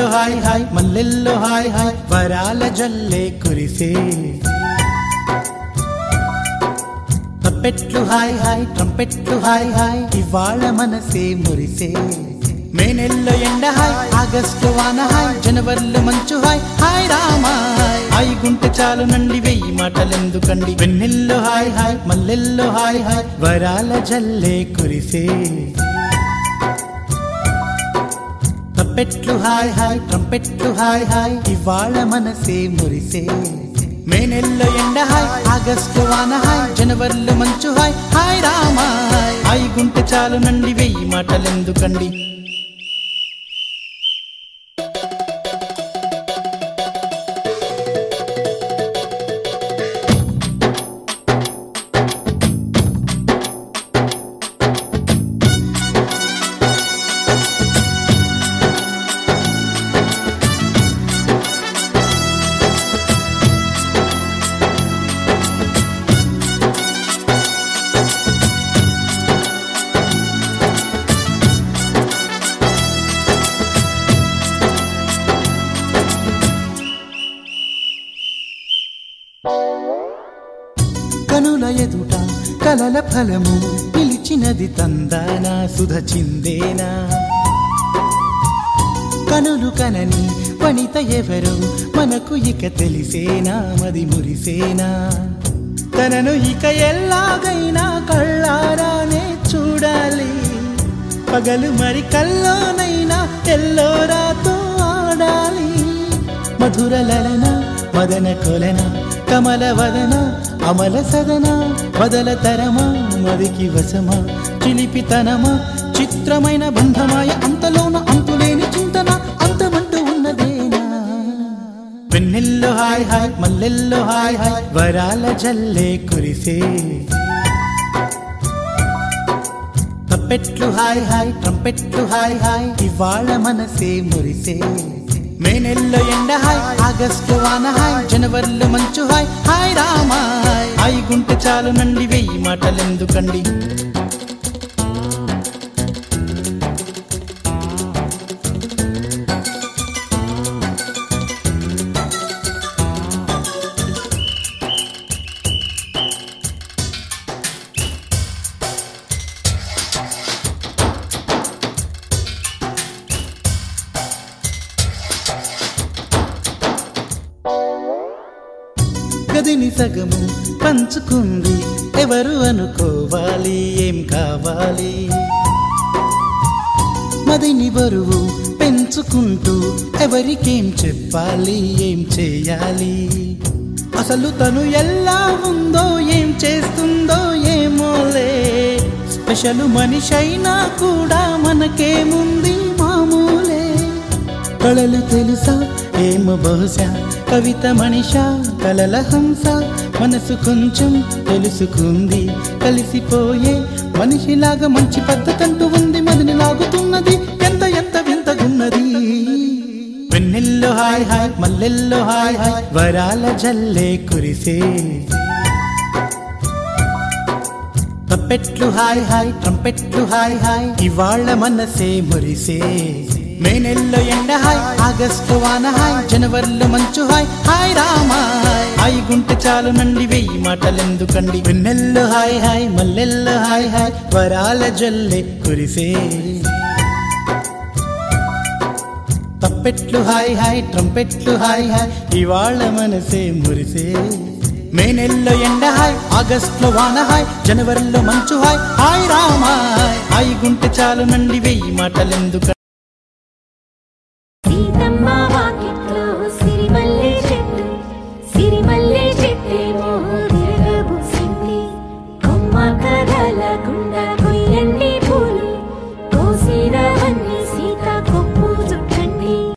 వెన్నెల్లో హాయ్ హాయ్ మల్లెల్లో హాయ్ హాయ్ వరాల జల్లే కురిసే తప్పెట్లు హాయ్ హాయ్ ట్రంపెట్లు హాయ్ హాయ్ ఇవాళ మనసే మురిసే మే నెలలో ఎండ హాయ్ ఆగస్టు వాన హాయ్ జనవరిలో మంచు హాయ్ హాయ్ రామా హాయ్ హాయ్ గుంటె చాలు నండి వెయ్యి మాటలెందుకండి వెన్నెల్లో హాయ్ హాయ్ మల్లెల్లో హాయ్ హాయ్ వరాల జల్లే కురిసే తప్పెట్లు హాయ్ హాయ్ ట్రంపెట్లు హాయ్ హాయ్ ఇవాళ మనసే మురిసే మే నెలలో ఎండ హాయ్ ఆగస్టు వాన హాయ్ జనవరిలో మంచు హాయ్ హాయ్ రామా హాయ్ హాయ్ గుంటె చాలు నండి వెయ్యి మాటలెందుకండి కనుల ఎదుట కలల ఫలము పిలిచినది తందానా సుధ చిందేనా కనులు కనని వనిత ఎవరు మనకు ఇక తెలిసేనా మది మురిసేనా తనను ఇక ఎల్లాగైనా కళ్ళారానే చూడాలి పగలు మరి కల్లోనైనా ఎల్లోరాతో ఆడాలి మధుర లలన మదన కొలన కమల వదన అమల సదన వదల తరమా మదికి వశమా చిలిపితనమా చిత్రమైన బంధమాయ అంతలోన అంతులేని చింతన అంతమంటూ ఉన్నదేనా వెన్నెల్లో హాయ్ హాయ్ మల్లెల్లో హాయ్ హాయ్ వరాల జల్లే కురిసే తప్పెట్లు హాయ్ హాయ్ ట్రంపెట్లు హాయ్ హాయ్ ఇవాళ మనసే మురిసే మే నెలలో ఎండ హాయ్ ఆగస్టు వాన హాయ్ జనవరిలో మంచు హాయ్ హాయ్ రామా హాయ్ హాయ్ గుంటె చాలు నండి వెయ్యి మాటలెందుకండి గదిని సగము పంచుకుంది ఎవరు అనుకోవాలి ఏం కావాలి మదిని బరువు పెంచుకుంటూ ఎవరికేం చెప్పాలి ఏం చేయాలి అసలు తను ఎలా ఉందో ఏం చేస్తుందో ఏమోలే స్పెషల్ మనిషైనా కూడా మనకేముంది మామూలే కళలు తెలుసా ఏమో బహుశా కవిత మనిషా కలల హంస మనసు కొంచెం తెలుసుకుంది కలిసిపోయే మనిషిలాగా మంచి పద్ధతంటూ ఉంది మదిని లాగుతున్నది ఎంత ఎంత వింతగున్నది వెన్నెల్లో హాయ్ హాయ్ మల్లెల్లో హాయ్ హాయ్ వరాల జల్లే కురిసే తప్పెట్లు హాయ్ హాయ్ ట్రంపెట్లు హాయ్ హాయ్ ఇవాళ మనసే మురిసే మే నెలలో ఎండ హాయ్ ఆగస్టు వాన హాయ్ జనవరిలో మంచు హాయ్ హాయ్ రామా హాయ్ హాయ్ గుంటె చాలు నండి వెయ్యి మాటలెందుకండి వెన్నెల్లో హాయ్ హాయ్ మల్లెల్లో హాయ్ హాయ్ వరాల జల్లె కురిసే తప్పెట్లు హాయ్ హాయ్ ట్రంపెట్లు హాయ్ హాయ్ ఇవాళ మనసే మురిసే మే నెలలో ఎండ హాయ్ ఆగస్టులో వాన హాయ్ జనవరిలో మంచు హాయ్ హాయ్ రామా హాయ్ హాయ్ గుంటె చాలు నండి వెయ్యి మాటలెందుక సీత